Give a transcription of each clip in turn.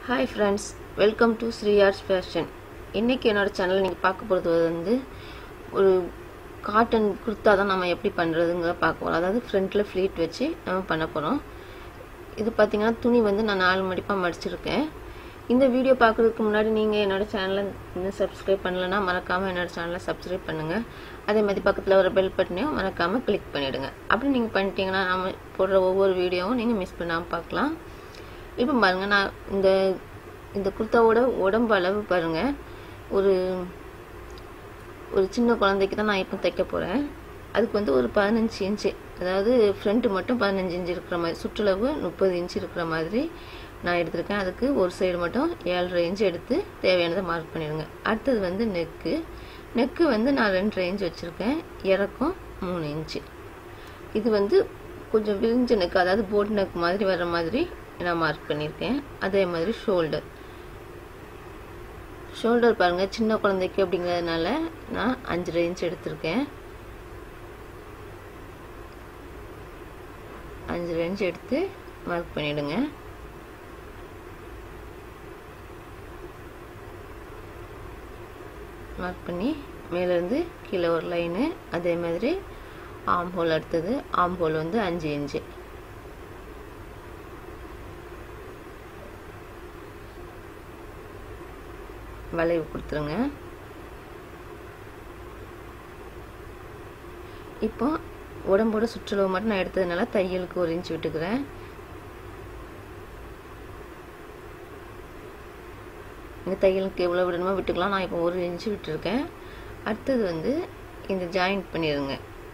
hi friends welcome to Sri arts fashion இன்றைக்கி என்னோட channel நீங்கள் பார்க்க போகிறது வந்து ஒரு காட்டன் குர்த்தா தான் நம்ம எப்படி பண்ணுறதுங்கிற பார்க்க போகிறோம் அதாவது ஃப்ரண்ட்டில் ஃப்ளீட் வச்சு நம்ம பண்ண போகிறோம் இது பார்த்திங்கன்னா துணி வந்து நான் நாலு மடிப்பாக மடிச்சிருக்கேன் இந்த வீடியோ பார்க்குறதுக்கு முன்னாடி நீங்கள் என்னோடய சேனலை இன்னும் சப்ஸ்கிரைப் பண்ணலைன்னா மறக்காமல் என்னோடய சேனலை சப்ஸ்கிரைப் பண்ணுங்கள் அதே மாதிரி பக்கத்தில் ஒரு பெல் பட்டனையும் மறக்காமல் கிளிக் பண்ணிவிடுங்க அப்படி நீங்கள் பண்ணிட்டீங்கன்னா நம்ம போடுற ஒவ்வொரு வீடியோவும் நீங்கள் மிஸ் பண்ணாமல் பார்க்கலாம் இப்போ பாருங்கள் நான் இந்த இந்த குர்த்தாவோட உடம்பு அளவு பாருங்கள் ஒரு ஒரு சின்ன குழந்தைக்கு தான் நான் இப்போ தைக்க போகிறேன் அதுக்கு வந்து ஒரு பதினஞ்சு இன்ச்சு அதாவது ஃப்ரண்ட்டு மட்டும் பதினஞ்சு இன்ச்சு இருக்கிற மாதிரி சுற்றளவு முப்பது இன்ச்சு இருக்கிற மாதிரி நான் எடுத்திருக்கேன் அதுக்கு ஒரு சைடு மட்டும் ஏழரை இன்ச்சு எடுத்து தேவையானதை மார்க் பண்ணிடுங்க அடுத்தது வந்து நெக்கு நெக்கு வந்து நான் ரெண்டு இன்ச் வச்சுருக்கேன் இறக்கம் மூணு இன்ச்சு இது வந்து கொஞ்சம் விரிஞ்ச நெக் அதாவது போட் நெக் மாதிரி வர மாதிரி நான் மார்க் பண்ணியிருக்கேன் அதே மாதிரி ஷோல்டர் ஷோல்டர் பாருங்கள் சின்ன குழந்தைக்கு அப்படிங்கிறதுனால நான் அஞ்சரை இன்ச் எடுத்திருக்கேன் அஞ்சரை இன்ச் எடுத்து மார்க் பண்ணிவிடுங்க மார்க் பண்ணி மேலேருந்து கீழே ஒரு லைனு அதே மாதிரி ஆம் ஹோல் அடுத்தது ஆம் ஹோல் வந்து அஞ்சு இன்ச்சு வளைவு கொடுத்துருங்க இப்போ உடம்போட சுற்றளவு மட்டும் நான் எடுத்ததுனால தையலுக்கு ஒரு இன்ச் விட்டுக்கிறேன் இந்த தையலுக்கு எவ்வளோ விடணுமோ விட்டுக்கலாம் நான் இப்போ ஒரு இன்ச்சு விட்டுருக்கேன் அடுத்தது வந்து இந்த ஜாயிண்ட் பண்ணிடுங்க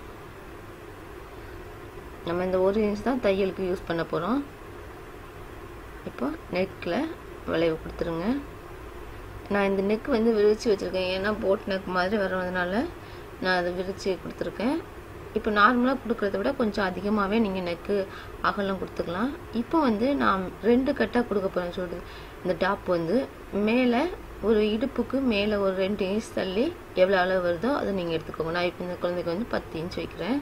நம்ம இந்த ஒரு இன்ச் தான் தையலுக்கு யூஸ் பண்ண போகிறோம் இப்போ நெக்கில் வளைவு கொடுத்துருங்க நான் இந்த நெக் வந்து விரித்து வச்சுருக்கேன் ஏன்னா போட் நெக் மாதிரி வர்றதுனால நான் அதை விரித்து கொடுத்துருக்கேன் இப்போ நார்மலாக கொடுக்குறத விட கொஞ்சம் அதிகமாகவே நீங்கள் நெக்கு அகலம் கொடுத்துக்கலாம் இப்போ வந்து நான் ரெண்டு கட்டாக கொடுக்க போகிறேன் சொல்லுது இந்த டாப் வந்து மேலே ஒரு இடுப்புக்கு மேலே ஒரு ரெண்டு இன்ச் தள்ளி எவ்வளோ அளவு வருதோ அதை நீங்கள் எடுத்துக்கோங்க நான் இப்போ இந்த குழந்தைக்கு வந்து பத்து இன்ச் வைக்கிறேன்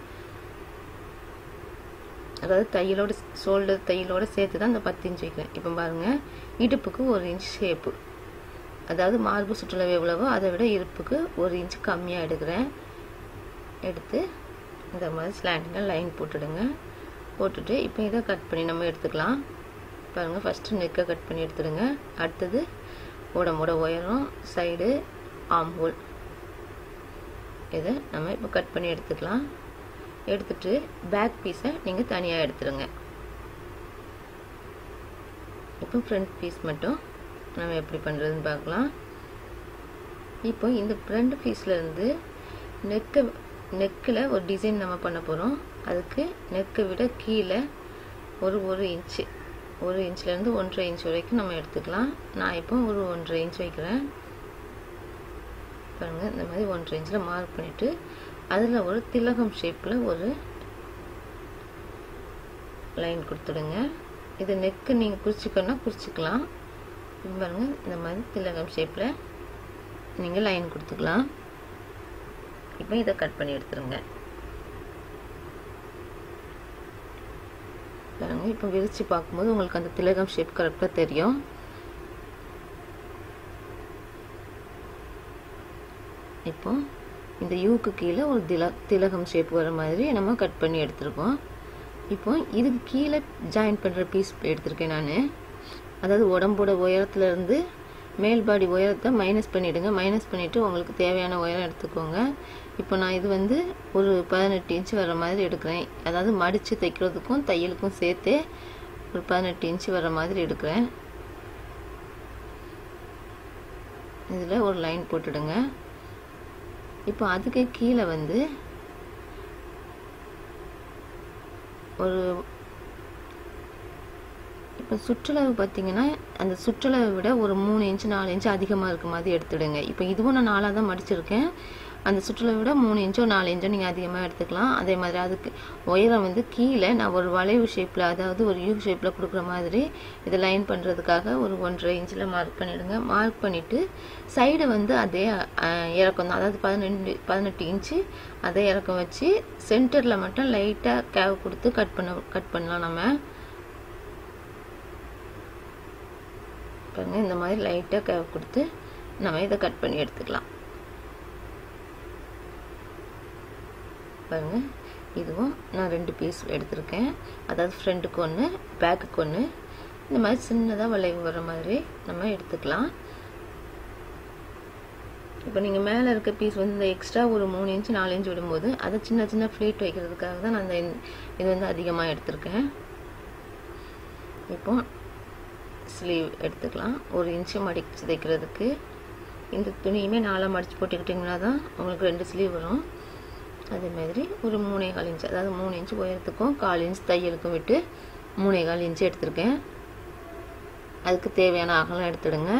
அதாவது தையலோட ஷோல்டர் தையலோட சேர்த்து தான் இந்த பத்து இன்ச் வைக்கிறேன் இப்போ பாருங்கள் இடுப்புக்கு ஒரு இன்ச் ஷேப்பு அதாவது மார்பு சுற்றளவு எவ்வளவோ அதை விட இருப்புக்கு ஒரு இன்ச் கம்மியாக எடுக்கிறேன் எடுத்து இந்த மாதிரி ஸ்லாண்டில் லைன் போட்டுடுங்க போட்டுட்டு இப்போ இதை கட் பண்ணி நம்ம எடுத்துக்கலாம் பாருங்கள் ஃபஸ்ட்டு நெக்கை கட் பண்ணி எடுத்துடுங்க அடுத்தது உடம்போட உயரம் சைடு ஆம் ஹோல் இதை நம்ம இப்போ கட் பண்ணி எடுத்துக்கலாம் எடுத்துட்டு பேக் பீஸை நீங்கள் தனியாக எடுத்துடுங்க இப்போ ஃப்ரண்ட் பீஸ் மட்டும் நம்ம எப்படி பண்ணுறதுன்னு பார்க்கலாம் இப்போ இந்த ஃப்ரண்ட் பீஸ்லேருந்து நெக்கை நெக்கில் ஒரு டிசைன் நம்ம பண்ண போகிறோம் அதுக்கு நெக்கை விட கீழே ஒரு ஒரு இன்ச்சு ஒரு இன்ச்லேருந்து ஒன்றரை இன்ச் வரைக்கும் நம்ம எடுத்துக்கலாம் நான் இப்போ ஒரு ஒன்றரை இன்ச் வைக்கிறேன் பாருங்கள் இந்த மாதிரி ஒன்றரை இன்ச்சில் மார்க் பண்ணிவிட்டு அதில் ஒரு திலகம் ஷேப்பில் ஒரு லைன் கொடுத்துடுங்க இது நெக்கு நீங்கள் குறிச்சிக்கணும்னா குறிச்சிக்கலாம் பாருங்க இந்த மாதிரி திலகம் ஷேப்பில் நீங்கள் லைன் கொடுத்துக்கலாம் இப்போ இதை கட் பண்ணி எடுத்துருங்க பாருங்க இப்போ விரித்து பார்க்கும்போது உங்களுக்கு அந்த திலகம் ஷேப் கரெக்டாக தெரியும் இப்போ இந்த யூக்கு கீழே ஒரு தில திலகம் ஷேப் வர மாதிரி நம்ம கட் பண்ணி எடுத்துருக்கோம் இப்போ இதுக்கு கீழே ஜாயின் பண்ணுற பீஸ் எடுத்திருக்கேன் நான் அதாவது உடம்போட உயரத்துலேருந்து மேல் பாடி உயரத்தை மைனஸ் பண்ணிவிடுங்க மைனஸ் பண்ணிவிட்டு உங்களுக்கு தேவையான உயரம் எடுத்துக்கோங்க இப்போ நான் இது வந்து ஒரு பதினெட்டு இன்ச்சு வர மாதிரி எடுக்கிறேன் அதாவது மடித்து தைக்கிறதுக்கும் தையலுக்கும் சேர்த்து ஒரு பதினெட்டு இன்ச்சு வர மாதிரி எடுக்கிறேன் இதில் ஒரு லைன் போட்டுடுங்க இப்போ அதுக்கு கீழே வந்து ஒரு இப்போ சுற்றளவு பார்த்தீங்கன்னா அந்த சுற்றளவை விட ஒரு மூணு இன்ச்சு நாலு இன்ச்சு அதிகமாக இருக்க மாதிரி எடுத்துடுங்க இப்போ இதுவும் நான் நாலாக தான் மடிச்சிருக்கேன் அந்த சுற்றளவை விட மூணு இன்ச்சோ நாலு இன்ச்சோ நீங்கள் அதிகமாக எடுத்துக்கலாம் அதே மாதிரி அதுக்கு உயரம் வந்து கீழே நான் ஒரு வளைவு ஷேப்பில் அதாவது ஒரு யூ ஷேப்பில் கொடுக்குற மாதிரி இதை லைன் பண்ணுறதுக்காக ஒரு ஒன்றரை இன்ச்சில் மார்க் பண்ணிவிடுங்க மார்க் பண்ணிவிட்டு சைடை வந்து அதே இறக்கம் தான் அதாவது பதினெண்டு பதினெட்டு இன்ச்சு அதே இறக்கம் வச்சு சென்டரில் மட்டும் லைட்டாக கேவ் கொடுத்து கட் பண்ண கட் பண்ணலாம் நம்ம பாருங்க இந்த மாதிரி லைட்டாக க கொடுத்து நம்ம இதை கட் பண்ணி எடுத்துக்கலாம் பாருங்க இதுவும் நான் ரெண்டு பீஸ் எடுத்திருக்கேன் அதாவது ஃப்ரண்ட்டுக்கு ஒன்று பேக்குக்கு ஒன்று இந்த மாதிரி சின்னதாக வளைவு வர மாதிரி நம்ம எடுத்துக்கலாம் இப்போ நீங்கள் மேலே இருக்க பீஸ் வந்து இந்த எக்ஸ்ட்ரா ஒரு மூணு இன்ச் நாலு இன்ச் விடும்போது அதை சின்ன சின்ன ஃப்ளீட் வைக்கிறதுக்காக தான் நான் இந்த இது வந்து அதிகமாக எடுத்திருக்கேன் இப்போ ஸ்லீவ் எடுத்துக்கலாம் ஒரு இன்ச்சு மடிச்சு தைக்கிறதுக்கு இந்த துணியுமே நாலாக மடித்து போட்டுக்கிட்டிங்கன்னா தான் உங்களுக்கு ரெண்டு ஸ்லீவ் வரும் அதே மாதிரி ஒரு மூணே கால் இன்ச்சு அதாவது மூணு இன்ச்சு உயரத்துக்கும் கால் இன்ச் தையலுக்கும் விட்டு மூணே கால் இன்ச்சு எடுத்திருக்கேன் அதுக்கு தேவையான அகலம் எடுத்துடுங்க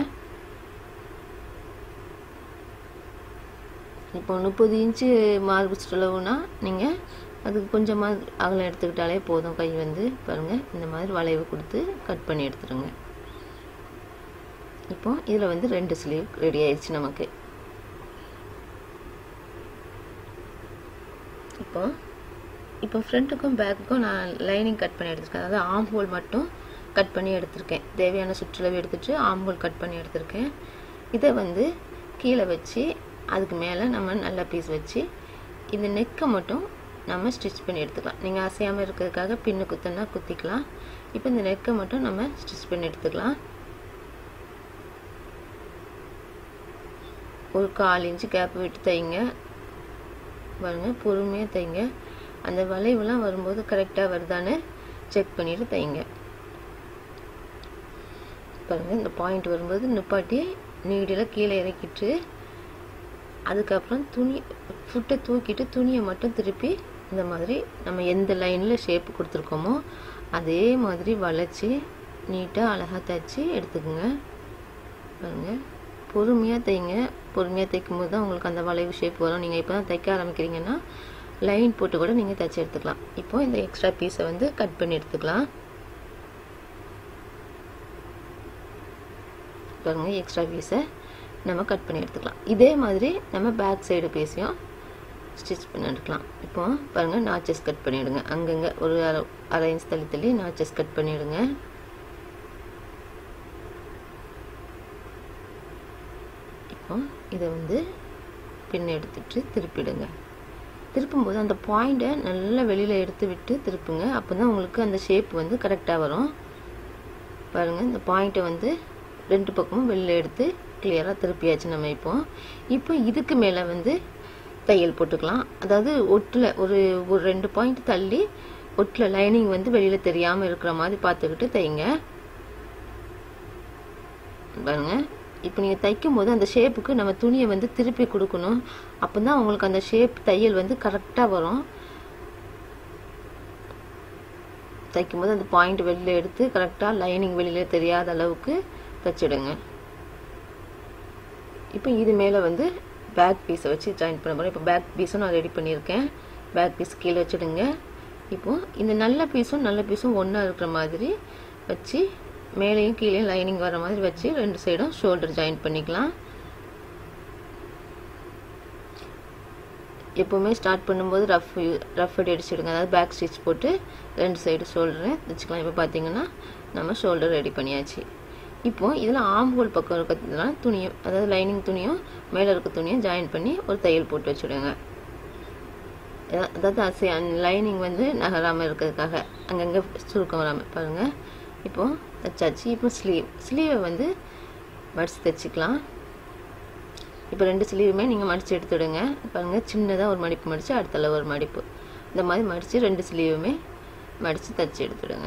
இப்போ முப்பது இன்ச்சு மார்பு சுற்றளவுனா நீங்கள் அதுக்கு கொஞ்சமாக அகலம் எடுத்துக்கிட்டாலே போதும் கை வந்து பாருங்கள் இந்த மாதிரி வளைவு கொடுத்து கட் பண்ணி எடுத்துருங்க இப்போ இதில் வந்து ரெண்டு ஸ்லீவ் ரெடி ஆயிடுச்சு நமக்கு இப்போ இப்போ ஃப்ரண்ட்டுக்கும் பேக்குக்கும் நான் லைனிங் கட் பண்ணி எடுத்திருக்கேன் அதாவது ஆம் ஹோல் மட்டும் கட் பண்ணி எடுத்திருக்கேன் தேவையான சுற்றளவு எடுத்துட்டு ஆம் ஹோல் கட் பண்ணி எடுத்திருக்கேன் இதை வந்து கீழே வச்சு அதுக்கு மேலே நம்ம நல்ல பீஸ் வச்சு இந்த நெக்கை மட்டும் நம்ம ஸ்டிச் பண்ணி எடுத்துக்கலாம் நீங்கள் அசையாமல் இருக்கிறதுக்காக பின்னு குத்துனா குத்திக்கலாம் இப்போ இந்த நெக்கை மட்டும் நம்ம ஸ்டிச் பண்ணி எடுத்துக்கலாம் ஒரு கால் இன்ச்சு கேப் விட்டு தைங்க பாருங்க பொறுமையாக தைங்க அந்த வளைவுலாம் வரும்போது கரெக்டாக வருதான்னு செக் பண்ணிட்டு தைங்க பாருங்க இந்த பாயிண்ட் வரும்போது நிப்பாட்டி நீடில் கீழே இறக்கிட்டு அதுக்கப்புறம் துணி ஃபுட்டை தூக்கிட்டு துணியை மட்டும் திருப்பி இந்த மாதிரி நம்ம எந்த லைனில் ஷேப் கொடுத்துருக்கோமோ அதே மாதிரி வளைச்சி நீட்டாக அழகாக தைச்சி எடுத்துக்கோங்க பாருங்கள் பொறுமையாக தைங்க பொறுமையாக தைக்கும் போது தான் உங்களுக்கு அந்த வளைவு ஷேப் வரும் நீங்கள் இப்போ தான் தைக்க ஆரம்பிக்கிறீங்கன்னா லைன் போட்டு கூட நீங்கள் தைச்சி எடுத்துக்கலாம் இப்போ இந்த எக்ஸ்ட்ரா பீஸை வந்து கட் பண்ணி எடுத்துக்கலாம் பாருங்க எக்ஸ்ட்ரா பீஸை நம்ம கட் பண்ணி எடுத்துக்கலாம் இதே மாதிரி நம்ம பேக் சைடு பீஸையும் ஸ்டிச் பண்ணி எடுக்கலாம் இப்போ பாருங்கள் நாச்சஸ் கட் பண்ணிவிடுங்க அங்கங்கே ஒரு அரை அரை இன்ச் தள்ளி தள்ளி நாச்சஸ் கட் பண்ணிவிடுங்க இப்போ இதை வந்து பின் எடுத்துட்டு திருப்பிடுங்க திருப்பும்போது அந்த பாயிண்ட்டை நல்லா வெளியில் எடுத்து விட்டு திருப்புங்க அப்போ தான் உங்களுக்கு அந்த ஷேப் வந்து கரெக்டாக வரும் பாருங்கள் இந்த பாயிண்ட்டை வந்து ரெண்டு பக்கமும் வெளியில் எடுத்து கிளியராக திருப்பியாச்சு நம்ம இப்போ இப்போ இதுக்கு மேலே வந்து தையல் போட்டுக்கலாம் அதாவது ஒட்டில் ஒரு ஒரு ரெண்டு பாயிண்ட் தள்ளி ஒட்டில் லைனிங் வந்து வெளியில் தெரியாமல் இருக்கிற மாதிரி பார்த்துக்கிட்டு தைங்க பாருங்க இப்போ நீங்கள் தைக்கும் போது அந்த ஷேப்புக்கு நம்ம துணியை வந்து திருப்பி கொடுக்கணும் அப்போ தான் உங்களுக்கு அந்த ஷேப் தையல் வந்து கரெக்டாக வரும் தைக்கும் போது அந்த பாயிண்ட் வெளியில் எடுத்து கரெக்டாக லைனிங் வெளியில் தெரியாத அளவுக்கு தைச்சிடுங்க இப்போ இது மேலே வந்து பேக் பீஸை வச்சு ஜாயின் பண்ண போகிறேன் இப்போ பேக் பீஸும் நான் ரெடி பண்ணியிருக்கேன் பேக் பீஸ் கீழே வச்சுடுங்க இப்போ இந்த நல்ல பீஸும் நல்ல பீஸும் ஒன்றா இருக்கிற மாதிரி வச்சு மேலேயும் கீழே லைனிங் வர மாதிரி வச்சு ரெண்டு சைடும் ஷோல்டர் ஜாயின் பண்ணிக்கலாம் எப்போவுமே ஸ்டார்ட் பண்ணும்போது ரஃப் ரஃப் அடி அடிச்சிடுங்க அதாவது பேக் ஸ்டிச் போட்டு ரெண்டு சைடு ஷோல்டரை தைச்சிக்கலாம் இப்போ பார்த்தீங்கன்னா நம்ம ஷோல்டர் ரெடி பண்ணியாச்சு இப்போ இதில் ஆம் ஹோல் பக்கம் இருக்கிறதுனால துணியும் அதாவது லைனிங் துணியும் மேலே இருக்க துணியும் ஜாயின் பண்ணி ஒரு தையல் போட்டு வச்சுடுங்க அதாவது அசை லைனிங் வந்து நகராமல் இருக்கிறதுக்காக அங்கங்கே சுருக்கம் வராமல் பாருங்கள் இப்போது தைச்சாச்சு இப்போ ஸ்லீவ் ஸ்லீவை வந்து மடித்து தைச்சிக்கலாம் இப்போ ரெண்டு ஸ்லீவுமே நீங்கள் மடித்து எடுத்துடுங்க பாருங்கள் சின்னதாக ஒரு மடிப்பு மடித்து அடுத்தளவு ஒரு மடிப்பு இந்த மாதிரி மடித்து ரெண்டு ஸ்லீவுமே மடித்து தைச்சி எடுத்துடுங்க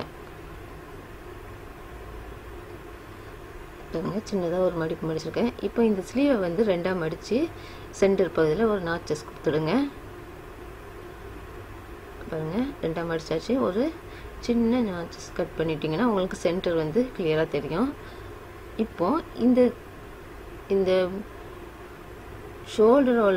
பாருங்க சின்னதாக ஒரு மடிப்பு மடிச்சிருக்கேன் இப்போ இந்த ஸ்லீவை வந்து ரெண்டாக மடித்து சென்டர் பகுதியில் ஒரு நாச்சஸ் கொடுத்துடுங்க பாருங்கள் ரெண்டாக மடித்தாச்சு ஒரு சின்ன நாச்சஸ் கட் பண்ணிட்டீங்கன்னா உங்களுக்கு சென்டர் வந்து கிளியராக தெரியும் இப்போ இந்த இந்த ஷோல்டரோட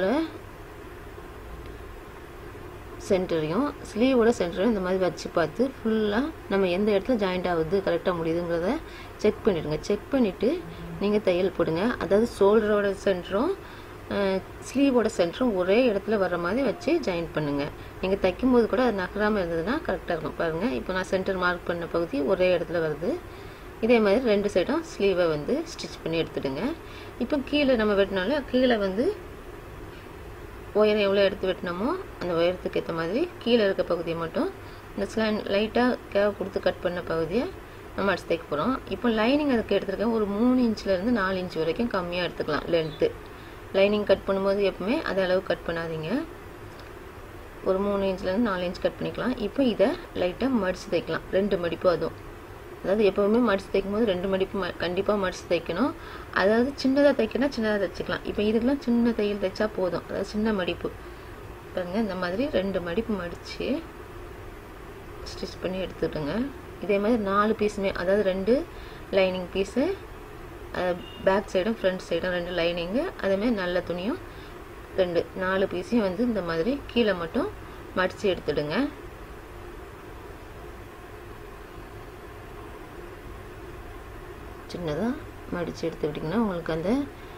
சென்டரையும் ஸ்லீவோட சென்டரையும் இந்த மாதிரி வச்சு பார்த்து ஃபுல்லாக நம்ம எந்த இடத்துல ஜாயிண்ட் ஆகுது கரெக்டாக முடியுதுங்கிறத செக் பண்ணிவிடுங்க செக் பண்ணிவிட்டு நீங்கள் தையல் போடுங்க அதாவது ஷோல்டரோட சென்டரும் ஸ்லீவோட சென்டரும் ஒரே இடத்துல வர மாதிரி வச்சு ஜாயின் பண்ணுங்கள் நீங்கள் தைக்கும்போது கூட அது நகராமல் இருந்ததுன்னா கரெக்டாக இருக்கும் பாருங்கள் இப்போ நான் சென்டர் மார்க் பண்ண பகுதி ஒரே இடத்துல வருது இதே மாதிரி ரெண்டு சைடும் ஸ்லீவை வந்து ஸ்டிச் பண்ணி எடுத்துடுங்க இப்போ கீழே நம்ம வெட்டினால கீழே வந்து உயரம் எவ்வளோ எடுத்து வெட்டினோமோ அந்த உயரத்துக்கு ஏற்ற மாதிரி கீழே இருக்க பகுதியை மட்டும் இந்த ஸ்லைன் லைட்டாக கேவ கொடுத்து கட் பண்ண பகுதியை நம்ம அடிச்சு தைக்க போகிறோம் இப்போ லைனிங் அதுக்கு எடுத்துருக்கேன் ஒரு மூணு இன்ச்லேருந்து நாலு இன்ச் வரைக்கும் கம்மியாக எடுத்துக்கலாம் லென்த்து லைனிங் கட் பண்ணும்போது எப்பவுமே அதே அளவு கட் பண்ணாதீங்க ஒரு மூணு இன்ச்லேருந்து நாலு இன்ச் கட் பண்ணிக்கலாம் இப்போ இதை லைட்டாக மடித்து தைக்கலாம் ரெண்டு மடிப்பு அதுவும் அதாவது எப்போவுமே மடித்து தைக்கும் போது ரெண்டு மடிப்பு ம கண்டிப்பாக மடித்து தைக்கணும் அதாவது சின்னதாக தைக்கணும் சின்னதாக தைச்சிக்கலாம் இப்போ இதுக்கெலாம் சின்ன தையல் தைச்சா போதும் அதாவது சின்ன மடிப்பு பாருங்க இந்த மாதிரி ரெண்டு மடிப்பு மடித்து ஸ்டிச் பண்ணி எடுத்துடுங்க இதே மாதிரி நாலு பீஸுமே அதாவது ரெண்டு லைனிங் பீஸு பேக் சைடும் ஃப்ரண்ட் சைடும் ரெண்டு லைனிங்கு அதேமாதிரி நல்ல துணியும் ரெண்டு நாலு பீஸையும் வந்து இந்த மாதிரி கீழே மட்டும் மடித்து எடுத்துடுங்க சின்னதாக மடித்து எடுத்துக்கிட்டிங்கன்னா உங்களுக்கு அந்த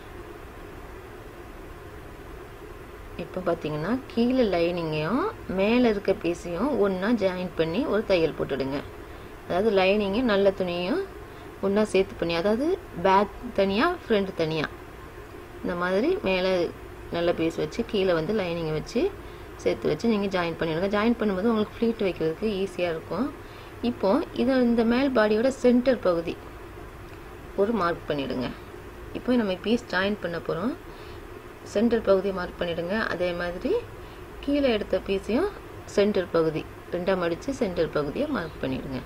இப்போ பார்த்தீங்கன்னா கீழே லைனிங்கையும் மேலே இருக்க பீஸையும் ஒன்றா ஜாயின் பண்ணி ஒரு தையல் போட்டுடுங்க அதாவது லைனிங்கும் நல்ல துணியும் ஒன்றா சேர்த்து பண்ணி அதாவது பேக் தனியாக ஃப்ரண்ட் தனியாக இந்த மாதிரி மேலே நல்ல பீஸ் வச்சு கீழே வந்து லைனிங்கை வச்சு சேர்த்து வச்சு நீங்கள் ஜாயின் பண்ணிவிடுங்க ஜாயின் பண்ணும்போது உங்களுக்கு ஃப்ளீட் வைக்கிறதுக்கு ஈஸியாக இருக்கும் இப்போ இது இந்த மேல் பாடியோட சென்டர் பகுதி ஒரு மார்க் பண்ணிவிடுங்க இப்போ நம்ம பீஸ் ஜாயின் பண்ண போகிறோம் சென்டர் பகுதியை மார்க் பண்ணிவிடுங்க அதே மாதிரி கீழே எடுத்த பீஸையும் சென்டர் பகுதி ரெண்டாக மடித்து சென்டர் பகுதியை மார்க் பண்ணிவிடுங்க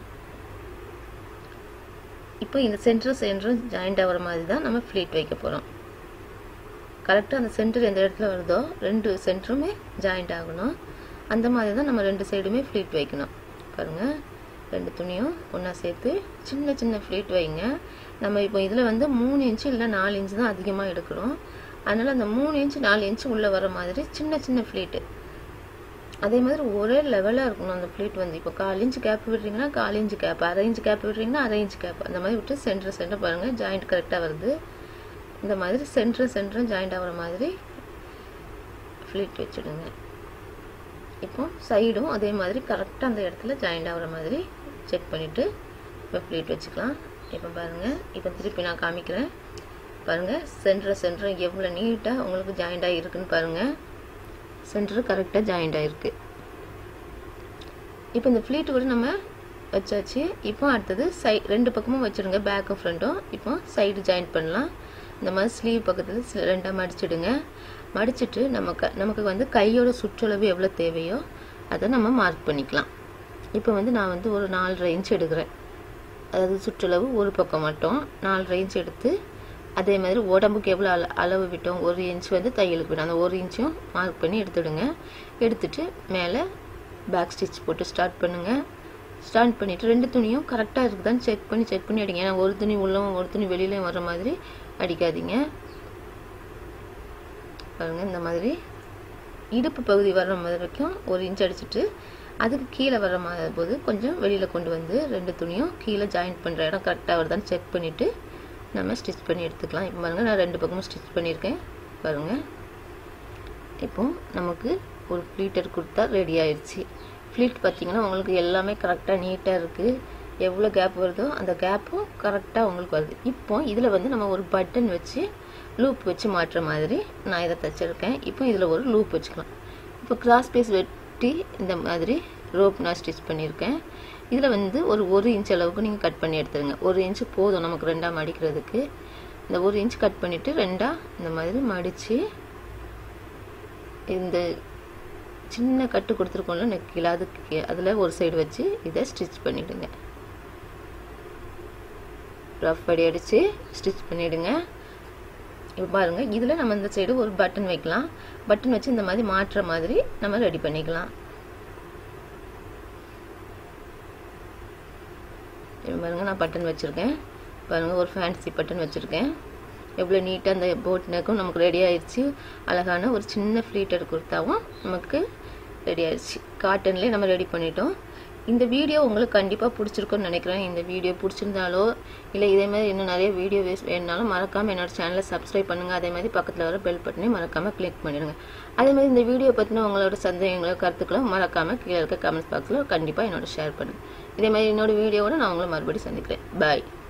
இப்போ இந்த சென்டரும் சென்டரும் ஜாயிண்ட் ஆகிற மாதிரி தான் நம்ம ஃப்ளீட் வைக்க போகிறோம் கரெக்டாக அந்த சென்டர் எந்த இடத்துல வருதோ ரெண்டு சென்டருமே ஜாயிண்ட் ஆகணும் அந்த மாதிரி தான் நம்ம ரெண்டு சைடுமே ஃப்ளீட் வைக்கணும் பாருங்கள் ரெண்டு துணியும் ஒன்றா சேர்த்து சின்ன சின்ன ஃப்ளீட் வைங்க நம்ம இப்போ இதில் வந்து மூணு இன்ச்சு இல்லை நாலு இன்ச்சு தான் அதிகமாக எடுக்கிறோம் அதனால் அந்த மூணு இன்ச்சு நாலு இன்ச்சு உள்ளே வர மாதிரி சின்ன சின்ன ஃப்ளீட்டு அதே மாதிரி ஒரே லெவலாக இருக்கணும் அந்த ஃப்ளீட் வந்து இப்போ கால் இன்ச்சு கேப் விடுறீங்கன்னா கால் இன்ச்சு கேப் அரை இன்ச்சு கேப் விடுறீங்கன்னா அரை இன்ச்சு கேப் அந்த மாதிரி விட்டு சென்டர் சென்டர் பாருங்கள் ஜாயிண்ட் கரெக்டாக வருது இந்த மாதிரி சென்டர் சென்டரும் ஜாயிண்ட் ஆகிற மாதிரி ஃப்ளீட் வச்சுடுங்க இப்போ சைடும் அதே மாதிரி கரெக்டாக அந்த இடத்துல ஜாயிண்ட் ஆகிற மாதிரி செக் பண்ணிவிட்டு இப்போ ஃப்ளீட் வச்சுக்கலாம் இப்போ பாருங்கள் இப்போ திருப்பி நான் காமிக்கிறேன் பாருங்கள் சென்டர் சென்டர் எவ்வளோ நீட்டாக உங்களுக்கு ஜாயிண்ட் ஆகிருக்குன்னு பாருங்கள் சென்டர் கரெக்டாக ஜாயிண்ட் ஆகிருக்கு இப்போ இந்த ஃப்ளீட் கூட நம்ம வச்சாச்சு இப்போ அடுத்தது சை ரெண்டு பக்கமும் வச்சுடுங்க பேக்கும் ஃப்ரண்ட்டும் இப்போ சைடு ஜாயின் பண்ணலாம் இந்த மாதிரி ஸ்லீவ் பக்கத்தில் ரெண்டாக மடிச்சிடுங்க மடிச்சிட்டு நமக்கு நமக்கு வந்து கையோட சுற்றளவு எவ்வளோ தேவையோ அதை நம்ம மார்க் பண்ணிக்கலாம் இப்போ வந்து நான் வந்து ஒரு நாலரை இன்ச் எடுக்கிறேன் அதாவது சுற்றளவு ஒரு பக்கம் மட்டும் நாலரை இன்ச் எடுத்து அதே மாதிரி உடம்புக்கு எவ்வளோ அள அளவு விட்டோம் ஒரு இன்ச் வந்து தையலுக்கு விட்டோம் அந்த ஒரு இன்ச்சும் மார்க் பண்ணி எடுத்துடுங்க எடுத்துட்டு மேலே பேக் ஸ்டிச் போட்டு ஸ்டார்ட் பண்ணுங்கள் ஸ்டார்ட் பண்ணிவிட்டு ரெண்டு துணியும் கரெக்டாக இருக்குதான்னு செக் பண்ணி செக் பண்ணி அடிங்க ஏன்னா ஒரு துணி உள்ளவும் ஒரு துணி வெளியிலையும் வர மாதிரி அடிக்காதீங்க பாருங்கள் இந்த மாதிரி இடுப்பு பகுதி வர்ற மாதிரி வரைக்கும் ஒரு இன்ச் அடிச்சுட்டு அதுக்கு கீழே வர மாதிரி போது கொஞ்சம் வெளியில் கொண்டு வந்து ரெண்டு துணியும் கீழே ஜாயின் பண்ணுற இடம் கரெக்டாக வருதான்னு செக் பண்ணிவிட்டு நம்ம ஸ்டிச் பண்ணி எடுத்துக்கலாம் இப்போ பாருங்கள் நான் ரெண்டு பக்கமும் ஸ்டிச் பண்ணியிருக்கேன் பாருங்கள் இப்போ நமக்கு ஒரு ஃப்ளீட்டர் கொடுத்தா ரெடி ஆயிடுச்சு ஃப்ளீட் பார்த்தீங்கன்னா உங்களுக்கு எல்லாமே கரெக்டாக நீட்டாக இருக்குது எவ்வளோ கேப் வருதோ அந்த கேப்பும் கரெக்டாக உங்களுக்கு வருது இப்போ இதில் வந்து நம்ம ஒரு பட்டன் வச்சு லூப் வச்சு மாட்டுற மாதிரி நான் இதை தைச்சிருக்கேன் இப்போ இதில் ஒரு லூப் வச்சுக்கலாம் இப்போ கிராஸ் பீஸ் வெட்டி இந்த மாதிரி ரோப் நான் ஸ்டிச் பண்ணியிருக்கேன் இதில் வந்து ஒரு ஒரு இன்ச் அளவுக்கு நீங்கள் கட் பண்ணி எடுத்துருங்க ஒரு இன்ச்சு போதும் நமக்கு ரெண்டாக மடிக்கிறதுக்கு இந்த ஒரு இன்ச் கட் பண்ணிவிட்டு ரெண்டாக இந்த மாதிரி மடித்து இந்த சின்ன கட்டு கொடுத்துருக்கோம்ல நெக்கில் அதுக்கு அதில் ஒரு சைடு வச்சு இதை ஸ்டிச் பண்ணிவிடுங்க ரஃப் படி அடித்து ஸ்டிச் பண்ணிவிடுங்க இப்போ பாருங்கள் இதில் நம்ம இந்த சைடு ஒரு பட்டன் வைக்கலாம் பட்டன் வச்சு இந்த மாதிரி மாற்றுற மாதிரி நம்ம ரெடி பண்ணிக்கலாம் இப்போ பாருங்கள் நான் பட்டன் வச்சுருக்கேன் பாருங்கள் ஒரு ஃபேன்சி பட்டன் வச்சுருக்கேன் எவ்வளோ நீட்டாக அந்த போட் நெக்கும் நமக்கு ரெடி ஆயிடுச்சு அழகான ஒரு சின்ன ஃப்ளீட்டர் கொடுத்தாவும் நமக்கு ரெடி ஆயிடுச்சு காட்டன்லேயே நம்ம ரெடி பண்ணிட்டோம் இந்த வீடியோ உங்களுக்கு கண்டிப்பாக பிடிச்சிருக்குன்னு நினைக்கிறேன் இந்த வீடியோ பிடிச்சிருந்தாலோ இல்லை இதே மாதிரி இன்னும் நிறைய வீடியோ வேஸ் வேணுனாலும் மறக்காமல் என்னோட சேனலை சப்ஸ்கிரைப் பண்ணுங்கள் அதே மாதிரி பக்கத்தில் வர பெல் பட்டனையும் மறக்காமல் கிளிக் பண்ணிடுங்க அதே மாதிரி இந்த வீடியோ பற்றின உங்களோட சந்தேகங்களோ கருத்துக்களோ மறக்காமல் கீழே இருக்க கமெண்ட்ஸ் பாக்ஸில் கண்டிப்பாக என்னோட ஷேர் பண்ணுங்கள் இதே மாதிரி என்னோட வீடியோவோட நான் உங்களை மறுபடியும் சந்திக்கிறேன் பாய்